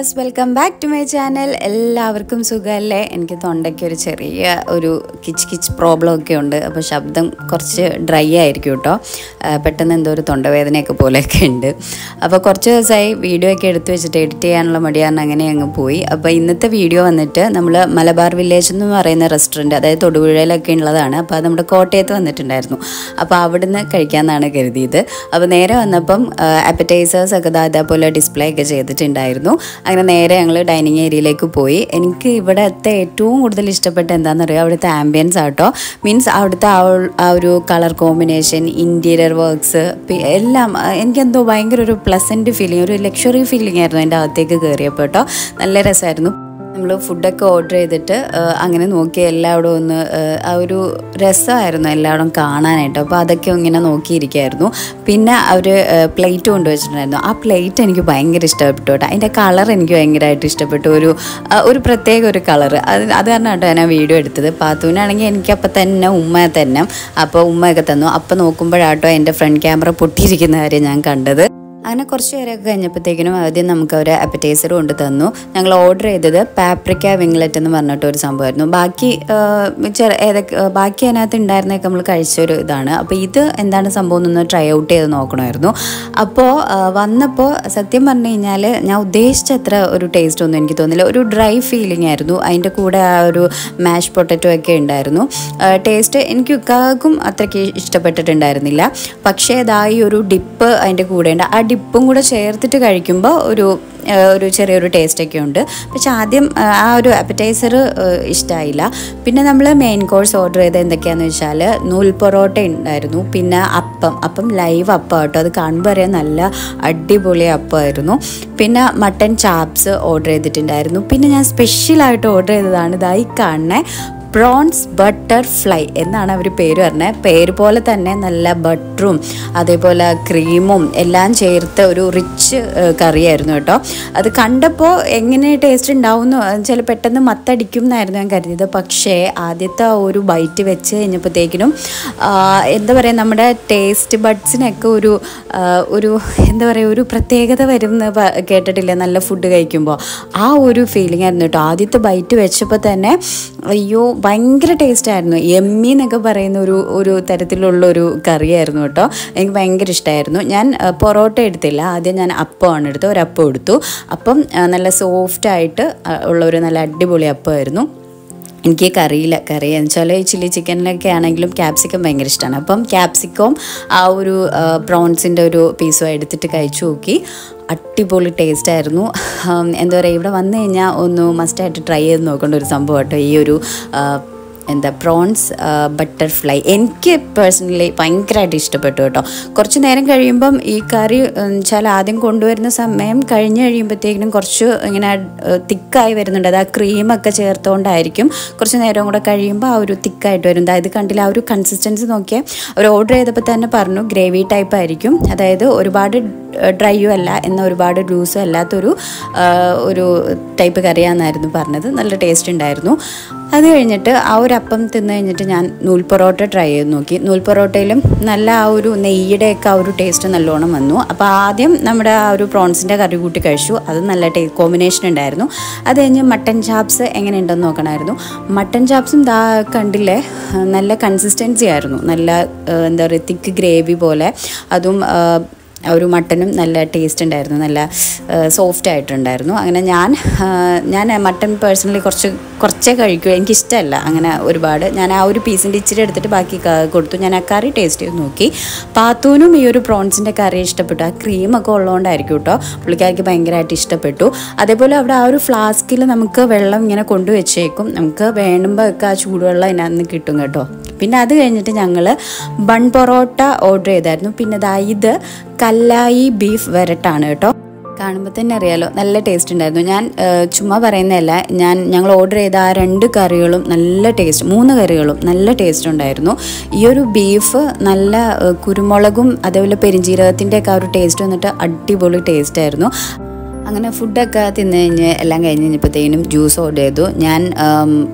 viewers welcome back to my channel എല്ലാവർക്കും സുഖമല്ലേ എനിക്ക് തൊണ്ടയ്ക്ക് ഒരു ചെറിയ ഒരു കിച്ച് കിച്ച് പ്രോബ്ലം ഒക്കെ ഉണ്ട് അപ്പോൾ ശബ്ദം കുറച്ച് ഡ്രൈ ആയിരിക്കും കേട്ടോ ആ, പെട്ടെന്ന് എന്തോ ഒരു തൊണ്ടവേദനയൊക്കെ പോലെയൊക്കെ ഉണ്ട് അപ്പോൾ കുറച്ച് ദിവസമായി വീഡിയോ ഒക്കെ എടുത്തു വെച്ചിട്ട് എഡിറ്റ് ചെയ്യാനുള്ള മടിയാണ് അങ്ങനെ അങ്ങ് പോയി അപ്പോൾ ഇന്നത്തെ വീഡിയോ വന്നിട്ട് നമ്മൾ മലബാർ വില്ലേജ് എന്ന് പറയുന്ന റെസ്റ്റോറൻറ്റ് അതായത് തൊടുപുഴയിലൊക്കെ ഉള്ളതാണ് അപ്പോൾ അത് നമ്മുടെ കോട്ടയത്ത് വന്നിട്ടുണ്ടായിരുന്നു അപ്പോൾ അവിടുന്ന് കഴിക്കാമെന്നാണ് കരുതിയത് അപ്പോൾ നേരെ വന്നപ്പം അപ്പറ്റൈസേഴ്സ് ഒക്കെ ദാ അതേപോലെ ഡിസ്പ്ലേ ഒക്കെ ചെയ്തിട്ടുണ്ടായിരുന്നു അങ്ങനെ നേരെ ഞങ്ങൾ ഡൈനിങ് ഏരിയയിലേക്ക് പോയി എനിക്ക് ഇവിടുത്തെ ഏറ്റവും കൂടുതൽ ഇഷ്ടപ്പെട്ട എന്താണെന്ന് അറിയാം അവിടുത്തെ ആംബിയൻസ് ആട്ടോ മീൻസ് അവിടുത്തെ ആ ഒരു- ആ ഒരു കളർ കോമ്പിനേഷൻ ഇൻറ്റീരിയർ വർക്ക്സ് എല്ലാം ആ, എനിക്കെന്തോ ഭയങ്കര ഒരു പ്ലസൻറ്റ് ഫീലിംഗ് ഒരു ലക്ഷറി ഫീലിംഗ് ആയിരുന്നു എൻ്റെ അകത്തേക്ക് കയറിയപ്പോൾ കേട്ടോ നല്ല രസമായിരുന്നു നമ്മൾ ഫുഡൊക്കെ ഓർഡർ ചെയ്തിട്ട് ആ, അങ്ങനെ നോക്കി എല്ലായിടും ഒന്ന് ആ, ആ ഒരു രസമായിരുന്നു എല്ലായിടും കാണാനായിട്ട് അപ്പോൾ അതൊക്കെ ഇങ്ങനെ നോക്കിയിരിക്കുമായിരുന്നു പിന്നെ അവർ പ്ലേറ്റ് കൊണ്ടുവച്ചിട്ടുണ്ടായിരുന്നു ആ പ്ലേറ്റ് എനിക്ക് ഭയങ്കര ഇഷ്ടപ്പെട്ടു കേട്ടോ അതിൻ്റെ കളർ എനിക്ക് ഭയങ്കരമായിട്ട് ഇഷ്ടപ്പെട്ടു ഒരു ആ, ഒരു പ്രത്യേക ഒരു കളർ അത് അത് കാരണം കേട്ടോ ഞാൻ വീഡിയോ എടുത്തത് പാത്തൂനാണെങ്കിൽ എനിക്ക് അപ്പം തന്നെ ഉമ്മ തന്നെ അപ്പോൾ ഉമ്മയൊക്കെ തന്നു അപ്പം നോക്കുമ്പോഴാട്ടോ എൻ്റെ ഫ്രണ്ട് ക്യാമറ പൊട്ടിയിരിക്കുന്ന കാര്യം ഞാൻ കണ്ടത് അങ്ങനെ കുറച്ച് നേരമൊക്കെ കഴിഞ്ഞപ്പോഴത്തേക്കിനും ആദ്യം നമുക്ക് അവർ അപ്പറ്റൈസർ കൊണ്ട് തന്നു ഞങ്ങൾ ഓർഡർ ചെയ്തത് പാപ്രിക്ക വിംഗ്ലറ്റ് എന്ന് പറഞ്ഞിട്ട് ഒരു സംഭവമായിരുന്നു ബാക്കി ആ, ചെറു ഏതൊക്കെ ആ, ബാക്കി അതിനകത്ത് ഉണ്ടായിരുന്നൊക്കെ നമ്മൾ കഴിച്ചൊരു ഇതാണ് അപ്പോൾ ഇത് എന്താണ് സംഭവം എന്നൊന്ന് ട്രൈ ഔട്ട് ചെയ്ത് നോക്കണമായിരുന്നു അപ്പോൾ വന്നപ്പോൾ സത്യം പറഞ്ഞു കഴിഞ്ഞാൽ ഞാൻ ഉദ്ദേശിച്ച അത്ര ഒരു ടേസ്റ്റ് ഒന്നും എനിക്ക് തോന്നില്ല ഒരു ഡ്രൈ ഫീലിംഗ് ആയിരുന്നു അതിൻ്റെ കൂടെ ആ ഒരു മാഷ് പൊട്ടറ്റോ ഒക്കെ ഉണ്ടായിരുന്നു ടേസ്റ്റ് എനിക്ക് ഉക്കാക്കും അത്രയ്ക്ക് ഇഷ്ടപ്പെട്ടിട്ടുണ്ടായിരുന്നില്ല പക്ഷേ ഇതാ ഈ ഒരു ഡിപ്പ് അതിൻ്റെ കൂടെ ഉണ്ട് ആ ഡിപ്പും കൂടെ ചേർത്തിട്ട് കഴിക്കുമ്പോൾ ഒരു ആ, ഒരു ചെറിയൊരു ടേസ്റ്റൊക്കെ ഉണ്ട് പക്ഷെ ആദ്യം ആ, ആ ഒരു അപ്പറ്റൈസർ ഇഷ്ടമായില്ല പിന്നെ നമ്മൾ മെയിൻ കോഴ്സ് ഓർഡർ ചെയ്ത് എന്തൊക്കെയാണെന്ന് വെച്ചാൽ നൂൽ പൊറോട്ട ഉണ്ടായിരുന്നു പിന്നെ അപ്പം അപ്പം ലൈവ് അപ്പം കേട്ടോ അത് കാണുമ്പോൾ അറിയാം നല്ല അടിപൊളി അപ്പമായിരുന്നു പിന്നെ മട്ടൻ ചാപ്സ് ഓർഡർ ചെയ്തിട്ടുണ്ടായിരുന്നു പിന്നെ ഞാൻ സ്പെഷ്യലായിട്ട് ഓർഡർ ചെയ്തതാണ് ഇതായി കാണുന്നത് പ്രോൺസ് ബട്ടർ ഫ്ലൈ എന്നാണ് അവർ പേര് പറഞ്ഞത് പേര് പോലെ തന്നെ നല്ല ബട്ടറും അതേപോലെ ക്രീമും എല്ലാം ചേർത്ത് ഒരു റിച്ച് കറിയായിരുന്നു കേട്ടോ അത് കണ്ടപ്പോൾ എങ്ങനെ ടേസ്റ്റ് ഉണ്ടാവുമെന്ന് വെച്ചാൽ പെട്ടെന്ന് മത്തടിക്കും എന്നായിരുന്നു ഞാൻ കരുതിയത് പക്ഷേ ആദ്യത്തെ ആ ഒരു ബൈറ്റ് വെച്ച് കഴിഞ്ഞപ്പോഴത്തേക്കിനും ആ, എന്താ പറയുക നമ്മുടെ ടേസ്റ്റ് ബഡ്സിനൊക്കെ ഒരു ആ, ഒരു എന്താ പറയുക ഒരു പ്രത്യേകത വരുന്ന പ- കേട്ടിട്ടില്ലേ നല്ല ഫുഡ് കഴിക്കുമ്പോൾ ആ ഒരു ഫീലിംഗ് ആയിരുന്നു കേട്ടോ ആദ്യത്തെ ബൈറ്റ് വെച്ചപ്പോൾ തന്നെ അയ്യോ ഭയങ്കര ടേസ്റ്റ് ആയിരുന്നു എമ്മി എന്നൊക്കെ പറയുന്ന ഒരു ഒരു തരത്തിലുള്ള ഒരു കറിയായിരുന്നു കേട്ടോ എനിക്ക് ഭയങ്കര ഇഷ്ടമായിരുന്നു ഞാൻ ആ, പൊറോട്ട എടുത്തില്ല ആദ്യം ഞാൻ അപ്പമാണ് എടുത്തത് ഒരു അപ്പം എടുത്തു അപ്പം ആ, നല്ല സോഫ്റ്റ് ആയിട്ട് ആ, ഉള്ള ഒരു നല്ല അടിപൊളി അപ്പമായിരുന്നു എനിക്ക് കറിയില്ല കറി എന്ന് വെച്ചാൽ ഈ ചില്ലി ചിക്കനിലൊക്കെ ആണെങ്കിലും ക്യാപ്സിക്കം ഭയങ്കര ഇഷ്ടമാണ് അപ്പം ക്യാപ്സിക്കവും ആ ഒരു പ്രോൺസിൻ്റെ ഒരു പീസും എടുത്തിട്ട് കഴിച്ചു നോക്കി അടിപൊളി ടേസ്റ്റ് ആയിരുന്നു ഉം, എന്താ പറയുക ഇവിടെ വന്നു കഴിഞ്ഞാൽ ഒന്ന് മസ്റ്റായിട്ട് ട്രൈ ചെയ്ത് നോക്കേണ്ട ഒരു സംഭവം കേട്ടോ ഈ ഒരു ആ, എന്താ പ്രോൺസ് ബട്ടർഫ്ലൈ എനിക്ക് പേഴ്സണലി ഭയങ്കരമായിട്ട് ഇഷ്ടപ്പെട്ടു കേട്ടോ കുറച്ച് നേരം കഴിയുമ്പം ഈ കറി വെച്ചാൽ ആദ്യം കൊണ്ടുവരുന്ന സമയം കഴിഞ്ഞ് കഴിയുമ്പോഴത്തേക്കിനും കുറച്ച് ഇങ്ങനെ തിക്കായി വരുന്നുണ്ട് അത് ആ ക്രീമൊക്കെ ചേർത്തുകൊണ്ടായിരിക്കും കുറച്ച് നേരം കൂടെ കഴിയുമ്പോൾ ആ ഒരു തിക്കായിട്ട് വരും അതായത് കണ്ടില്ല ആ ഒരു കൺസിസ്റ്റൻസി നോക്കിയാൽ അവർ ഓർഡർ ചെയ്തപ്പോൾ തന്നെ പറഞ്ഞു ഗ്രേവി ടൈപ്പ് ആയിരിക്കും അതായത് ഒരുപാട് ഡ്രൈയും അല്ല എന്നാൽ ഒരുപാട് ലൂസും അല്ലാത്തൊരു ആ, ഒരു ടൈപ്പ് കറിയാന്നായിരുന്നു പറഞ്ഞത് നല്ല ടേസ്റ്റ് ഉണ്ടായിരുന്നു അത് കഴിഞ്ഞിട്ട് ആ ഒരു അപ്പം തിന്നു കഴിഞ്ഞിട്ട് ഞാൻ നൂൽ പൊറോട്ട ട്രൈ ചെയ്ത് നോക്കി നൂൽ പൊറോട്ടയിലും നല്ല ആ ഒരു നെയ്യുടെയൊക്കെ ആ ഒരു ടേസ്റ്റ് നല്ലോണം വന്നു അപ്പോൾ ആദ്യം നമ്മുടെ ആ ഒരു പ്രോൺസിൻ്റെ കറി കൂട്ടി കഴിച്ചു അത് നല്ല ടേ കോമ്പിനേഷൻ ഉണ്ടായിരുന്നു അത് കഴിഞ്ഞ് മട്ടൻ ചാപ്സ് എങ്ങനെയുണ്ടെന്ന് നോക്കണമായിരുന്നു മട്ടൻ ചാപ്സും ദാ കണ്ടില്ലേ നല്ല കൺസിസ്റ്റൻസി ആയിരുന്നു നല്ല ആ, എന്താ പറയുക തിക്ക് ഗ്രേവി പോലെ അതും ആ, ആ ഒരു മട്ടനും നല്ല ടേസ്റ്റ് ഉണ്ടായിരുന്നു നല്ല സോഫ്റ്റ് ആയിട്ടുണ്ടായിരുന്നു അങ്ങനെ ഞാൻ ആ, ഞാൻ മട്ടൻ പേഴ്സണലി കുറച്ച് കുറച്ചേ കഴിക്കൂ എനിക്കിഷ്ടമല്ല അങ്ങനെ ഒരുപാട് ഞാൻ ആ ഒരു പീസിൻ്റെ ഇച്ചിരി എടുത്തിട്ട് ബാക്കി ക- കൊടുത്തു ഞാൻ ആ കറി ടേസ്റ്റ് ചെയ്ത് നോക്കി പാത്തൂനും ഈ ഒരു പ്രോൺസിൻ്റെ കറി ഇഷ്ടപ്പെട്ടു ആ ക്രീമൊക്കെ ഉള്ളതുകൊണ്ടായിരിക്കും കേട്ടോ പുള്ളിക്കാർക്ക് ഭയങ്കരമായിട്ട് ഇഷ്ടപ്പെട്ടു അതേപോലെ അവിടെ ആ ഒരു ഫ്ലാസ്കിൽ നമുക്ക് വെള്ളം ഇങ്ങനെ കൊണ്ടുവച്ചേക്കും നമുക്ക് വേണ്ടുമ്പോൾ ഒക്കെ ആ ചൂടുവെള്ളം ഇതിനകത്ത് കിട്ടും കേട്ടോ പിന്നെ അത് കഴിഞ്ഞിട്ട് ഞങ്ങൾ ബൺ പൊറോട്ട ഓർഡർ ചെയ്തായിരുന്നു പിന്നെ ദാ ഇത് കല്ലായി ബീഫ് വരട്ടാണ് കേട്ടോ കാണുമ്പോൾ തന്നെ അറിയാലോ നല്ല ടേസ്റ്റ് ഉണ്ടായിരുന്നു ഞാൻ ആ, ചുമ്മാ പറയുന്നതല്ല ഞാൻ ഞങ്ങൾ ഓർഡർ ചെയ്ത ആ രണ്ട് കറികളും നല്ല ടേസ്റ്റ് മൂന്ന് കറികളും നല്ല ടേസ്റ്റ് ഉണ്ടായിരുന്നു ഈ ഒരു ബീഫ് നല്ല ആ, കുരുമുളകും അതേപോലെ പെരിഞ്ജീരകത്തിൻ്റെ ഒക്കെ ആ ഒരു ടേസ്റ്റ് വന്നിട്ട് അടിപൊളി ടേസ്റ്റ് ആയിരുന്നു അങ്ങനെ ഫുഡൊക്കെ തിന്നു കഴിഞ്ഞ് എല്ലാം കഴിഞ്ഞ് കഴിഞ്ഞപ്പോഴത്തേനും ജ്യൂസ് ഓർഡർ ചെയ്തു ഞാൻ ആം,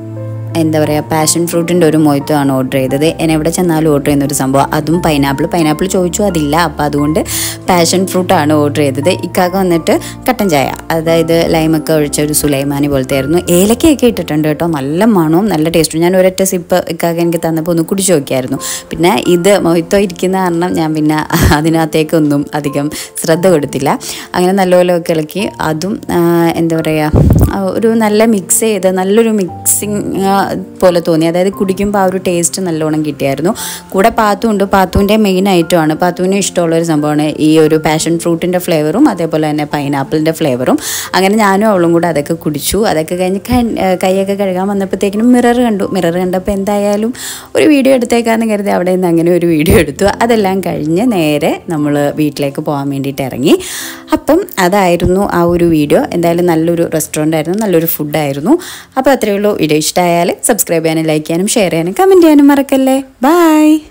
എന്താ പറയുക പാഷൻ ഫ്രൂട്ടിൻ്റെ ഒരു മൊയ്ത്തോ ആണ് ഓർഡർ ചെയ്തത് എന്നെ എവിടെ ചെന്നാലും ഓർഡർ ചെയ്യുന്ന ഒരു സംഭവം അതും പൈനാപ്പിൾ പൈനാപ്പിൾ ചോദിച്ചു അതില്ല അപ്പോൾ അതുകൊണ്ട് പാഷൻ ഫ്രൂട്ടാണ് ഓർഡർ ചെയ്തത് ഇക്കാക്ക വന്നിട്ട് കട്ടൻ ചായ അതായത് ലൈമൊക്കെ ഒഴിച്ച ഒരു സുലൈമാനി പോലത്തെ ആയിരുന്നു ഏലക്കയൊക്കെ ഇട്ടിട്ടുണ്ട് കേട്ടോ നല്ല മണവും നല്ല ടേസ്റ്റും ഞാൻ ഒരൊറ്റ സിപ്പ് ഇക്കാക്ക എനിക്ക് തന്നപ്പോൾ ഒന്ന് കുടിച്ചു നോക്കിയായിരുന്നു പിന്നെ ഇത് മൊയ്ത്തോ ഇരിക്കുന്ന കാരണം ഞാൻ പിന്നെ അതിനകത്തേക്കൊന്നും അധികം ശ്രദ്ധ കൊടുത്തില്ല അങ്ങനെ നല്ലപോലെ ഒക്കെ ഇളക്കി അതും ആ, എന്താ പറയുക ഒരു നല്ല മിക്സ് ചെയ്ത് നല്ലൊരു മിക്സിങ് പോലെ തോന്നി അതായത് കുടിക്കുമ്പോൾ ആ ഒരു ടേസ്റ്റ് നല്ലോണം കിട്ടിയായിരുന്നു കൂടെ പാത്തുണ്ട് പാത്തുവിൻ്റെ മെയിൻ ഐറ്റമാണ് പാത്തുവിന് ഇഷ്ടമുള്ള ഒരു സംഭവമാണ് ഈ ഒരു പാഷൻ ഫ്രൂട്ടിൻ്റെ ഫ്ലേവറും അതേപോലെ തന്നെ പൈനാപ്പിളിൻ്റെ ഫ്ലേവറും അങ്ങനെ ഞാനും അവളും കൂടെ അതൊക്കെ കുടിച്ചു അതൊക്കെ കഴിഞ്ഞ് കൈ- ഏ, കൈയൊക്കെ കഴുകാൻ വന്നപ്പോഴത്തേക്കിനും മിറർ കണ്ടു മിറർ കണ്ടപ്പോൾ എന്തായാലും ഒരു വീഡിയോ എടുത്തേക്കാന്ന് കരുതി അവിടെ നിന്ന് അങ്ങനെ ഒരു വീഡിയോ എടുത്തു അതെല്ലാം കഴിഞ്ഞ് നേരെ നമ്മൾ വീട്ടിലേക്ക് പോകാൻ വേണ്ടിയിട്ട് ഇറങ്ങി അപ്പം അതായിരുന്നു ആ ഒരു വീഡിയോ എന്തായാലും നല്ലൊരു റെസ്റ്റോറൻ്റ് ആയിരുന്നു നല്ലൊരു ഫുഡായിരുന്നു അപ്പോൾ അത്രയേ ഉള്ളൂ വീഡിയോ ഇഷ്ടമായാൽ സബ്സ്ക്രൈബ് ചെയ്യാനും ലൈക്ക് ചെയ്യാനും ഷെയർ ചെയ്യാനും കമൻറ്റ് ചെയ്യാനും മറക്കല്ലേ ബൈ